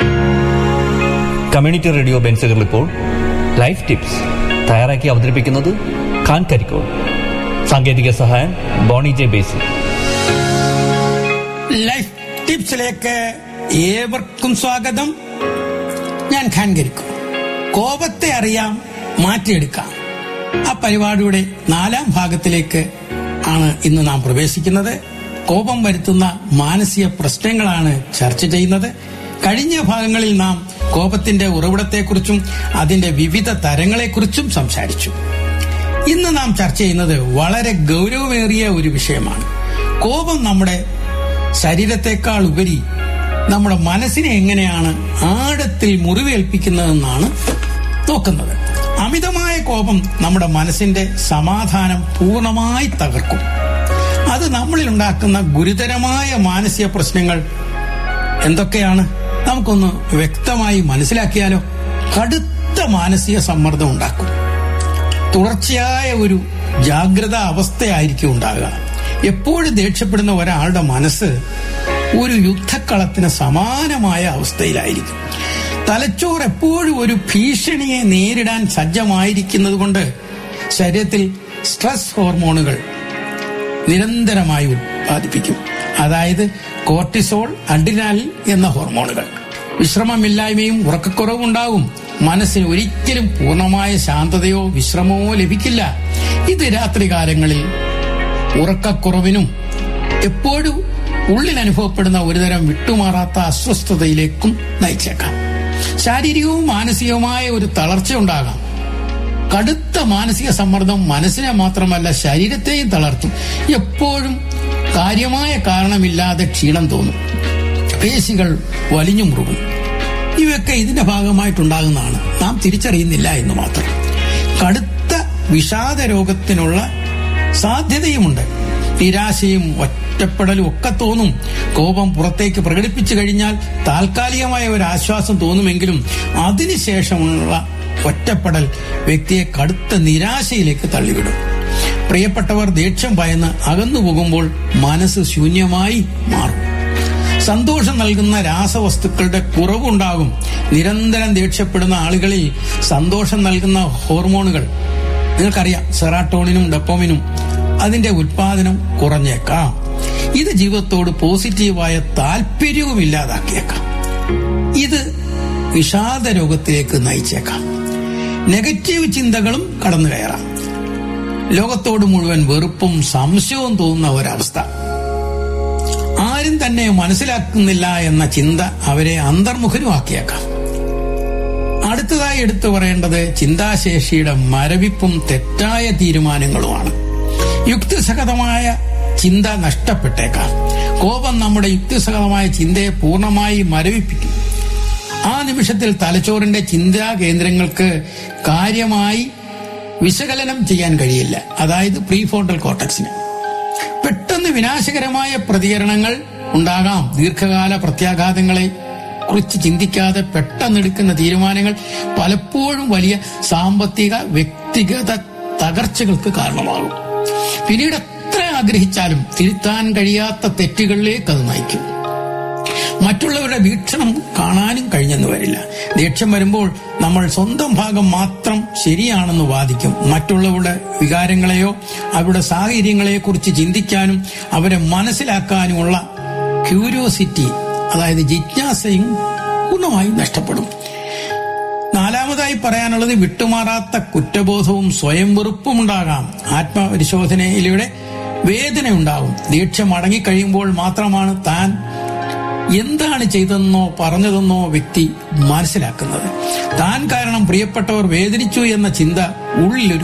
community radio ബെൻസുകൾ ഇപ്പോൾ life tips തയ്യാറാക്കി അവതരിപ്പിക്കുന്നത് ഖാൻ കരിക്കോൾ സാങ്കേതിക സഹായം ബോണി ജെ ബേസി ലൈഫ് ടിപ്സിലേക്ക് ഏവർക്കും സ്വാഗതം ഞാൻ ഖാൻ കരിക്കു കോപത്തെ അറിയാം മാറ്റിയെടുക്കാം ആ പരിപാടിയുടെ നാലാം ഭാഗത്തിലേക്ക് ആണ് ഇന്ന് നാം പ്രവേശിക്കുന്നത് കോപം വരുത്തുന്ന മാനസിക പ്രശ്നങ്ങളാണ് ചർച്ച ചെയ്യുന്നത് കഴിഞ്ഞ ഭാഗങ്ങളിൽ നാം കോപത്തിന്റെ ഉറവിടത്തെക്കുറിച്ചും അതിന്റെ വിവിധ തരങ്ങളെക്കുറിച്ചും സംസാരിച്ചു ഇന്ന് നാം ചർച്ച ചെയ്യുന്നത് വളരെ ഗൗരവമേറിയ ഒരു വിഷയമാണ് കോപം നമ്മുടെ ശരീരത്തെക്കാൾ ഉപരി നമ്മുടെ മനസ്സിനെ എങ്ങനെയാണ് ആഴത്തിൽ മുറിവേൽപ്പിക്കുന്നതെന്നാണ് നോക്കുന്നത് അമിതമായ കോപം നമ്മുടെ മനസ്സിന്റെ സമാധാനം പൂർണ്ണമായി തകർക്കും അത് നമ്മളിൽ ഉണ്ടാക്കുന്ന ഗുരുതരമായ മാനസിക പ്രശ്നങ്ങൾ എന്തൊക്കെയാണ് നമുക്കൊന്ന് വ്യക്തമായി മനസ്സിലാക്കിയാലോ കടുത്ത മാനസിക സമ്മർദ്ദം ഉണ്ടാക്കും തുടർച്ചയായ ഒരു ജാഗ്രത അവസ്ഥയായിരിക്കും ഉണ്ടാകുക എപ്പോഴും ദേഷ്യപ്പെടുന്ന ഒരാളുടെ മനസ്സ് ഒരു യുദ്ധക്കളത്തിന് സമാനമായ അവസ്ഥയിലായിരിക്കും തലച്ചോർ എപ്പോഴും ഒരു ഭീഷണിയെ നേരിടാൻ സജ്ജമായിരിക്കുന്നത് കൊണ്ട് ശരീരത്തിൽ സ്ട്രെസ് ഹോർമോണുകൾ നിരന്തരമായി ഉത്പാദിപ്പിക്കും അതായത് കോർട്ടിസോൾ അഡ്രിനാലിൻ എന്ന ഹോർമോണുകൾ വിശ്രമമില്ലായ്മയും ഉറക്കക്കുറവും ഉണ്ടാകും മനസ്സിന് ഒരിക്കലും പൂർണ്ണമായ ശാന്തതയോ വിശ്രമമോ ലഭിക്കില്ല ഇത് രാത്രികാലങ്ങളിൽ ഉറക്കക്കുറവിനും എപ്പോഴും ഉള്ളിൽ അനുഭവപ്പെടുന്ന ഒരുതരം വിട്ടുമാറാത്ത അസ്വസ്ഥതയിലേക്കും നയിച്ചേക്കാം ശാരീരികവും മാനസികവുമായ ഒരു തളർച്ച ഉണ്ടാകാം കടുത്ത മാനസിക സമ്മർദ്ദം മനസ്സിനെ മാത്രമല്ല ശരീരത്തെയും തളർത്തും എപ്പോഴും കാര്യമായ കാരണമില്ലാതെ ക്ഷീണം തോന്നും പേശികൾ വലിഞ്ഞു മുറുകും ഇവയൊക്കെ ഇതിന്റെ ഭാഗമായിട്ടുണ്ടാകുന്നതാണ് നാം തിരിച്ചറിയുന്നില്ല എന്ന് മാത്രം കടുത്ത വിഷാദ രോഗത്തിനുള്ള സാധ്യതയുമുണ്ട് നിരാശയും ഒറ്റപ്പെടലും ഒക്കെ തോന്നും കോപം പുറത്തേക്ക് പ്രകടിപ്പിച്ചു കഴിഞ്ഞാൽ താൽക്കാലികമായ ഒരു ആശ്വാസം തോന്നുമെങ്കിലും അതിനുശേഷമുള്ള ഒറ്റപ്പെടൽ വ്യക്തിയെ കടുത്ത നിരാശയിലേക്ക് തള്ളിവിടും പ്രിയപ്പെട്ടവർ ദേഷ്യം ഭയന്ന് അകന്നു പോകുമ്പോൾ മനസ്സ് ശൂന്യമായി മാറും സന്തോഷം നൽകുന്ന രാസവസ്തുക്കളുടെ കുറവുണ്ടാകും നിരന്തരം ദേഷ്യപ്പെടുന്ന ആളുകളിൽ സന്തോഷം നൽകുന്ന ഹോർമോണുകൾ നിങ്ങൾക്കറിയാം സെറാട്ടോണിനും ഡെപ്പോമിനും അതിന്റെ ഉത്പാദനം കുറഞ്ഞേക്കാം ഇത് ജീവിതത്തോട് പോസിറ്റീവായ താല്പര്യവും ഇല്ലാതാക്കിയേക്കാം ഇത് വിഷാദ രോഗത്തിലേക്ക് നയിച്ചേക്കാം നെഗറ്റീവ് ചിന്തകളും കടന്നു കയറാം ലോകത്തോട് മുഴുവൻ വെറുപ്പും സംശയവും തോന്നുന്ന ഒരവസ്ഥ ആരും തന്നെ മനസ്സിലാക്കുന്നില്ല എന്ന ചിന്ത അവരെ അന്തർമുഖരുമാക്കിയേക്കാം അടുത്തതായി എടുത്തു പറയേണ്ടത് ചിന്താശേഷിയുടെ മരവിപ്പും തെറ്റായ തീരുമാനങ്ങളുമാണ് യുക്തിസഹതമായ ചിന്ത നഷ്ടപ്പെട്ടേക്കാം കോപം നമ്മുടെ യുക്തിസഹതമായ ചിന്തയെ പൂർണ്ണമായി മരവിപ്പിക്കും ആ നിമിഷത്തിൽ തലച്ചോറിന്റെ ചിന്താ കേന്ദ്രങ്ങൾക്ക് കാര്യമായി വിശകലനം ചെയ്യാൻ കഴിയില്ല അതായത് പ്രീഫോണ്ടൽ കോട്ടക്സിന് പെട്ടെന്ന് വിനാശകരമായ പ്രതികരണങ്ങൾ ഉണ്ടാകാം ദീർഘകാല പ്രത്യാഘാതങ്ങളെ കുറിച്ച് ചിന്തിക്കാതെ പെട്ടെന്നെടുക്കുന്ന തീരുമാനങ്ങൾ പലപ്പോഴും വലിയ സാമ്പത്തിക വ്യക്തിഗത തകർച്ചകൾക്ക് കാരണമാകും പിന്നീട് എത്ര ആഗ്രഹിച്ചാലും തിരുത്താൻ കഴിയാത്ത തെറ്റുകളിലേക്ക് അത് നയിക്കും മറ്റുള്ളവരുടെ വീക്ഷണം കാണാനും കഴിഞ്ഞെന്ന് വരില്ല ദേഷ്യം വരുമ്പോൾ നമ്മൾ സ്വന്തം ഭാഗം മാത്രം ശരിയാണെന്ന് വാദിക്കും മറ്റുള്ളവരുടെ വികാരങ്ങളെയോ അവരുടെ സാഹചര്യങ്ങളെയോ കുറിച്ച് ചിന്തിക്കാനും അവരെ മനസ്സിലാക്കാനുമുള്ള ക്യൂരിയോസിറ്റി അതായത് ജിജ്ഞാസയും പൂർണ്ണമായും നഷ്ടപ്പെടും നാലാമതായി പറയാനുള്ളത് വിട്ടുമാറാത്ത കുറ്റബോധവും സ്വയം വെറുപ്പും ഉണ്ടാകാം ആത്മപരിശോധനയിലൂടെ വേദന ഉണ്ടാകും ദേഷ്യം അടങ്ങിക്കഴിയുമ്പോൾ മാത്രമാണ് താൻ എന്താണ് ചെയ്തതെന്നോ പറഞ്ഞതെന്നോ വ്യക്തി മനസ്സിലാക്കുന്നത് താൻ കാരണം പ്രിയപ്പെട്ടവർ വേദനിച്ചു എന്ന ചിന്ത ഉള്ളിലൊരു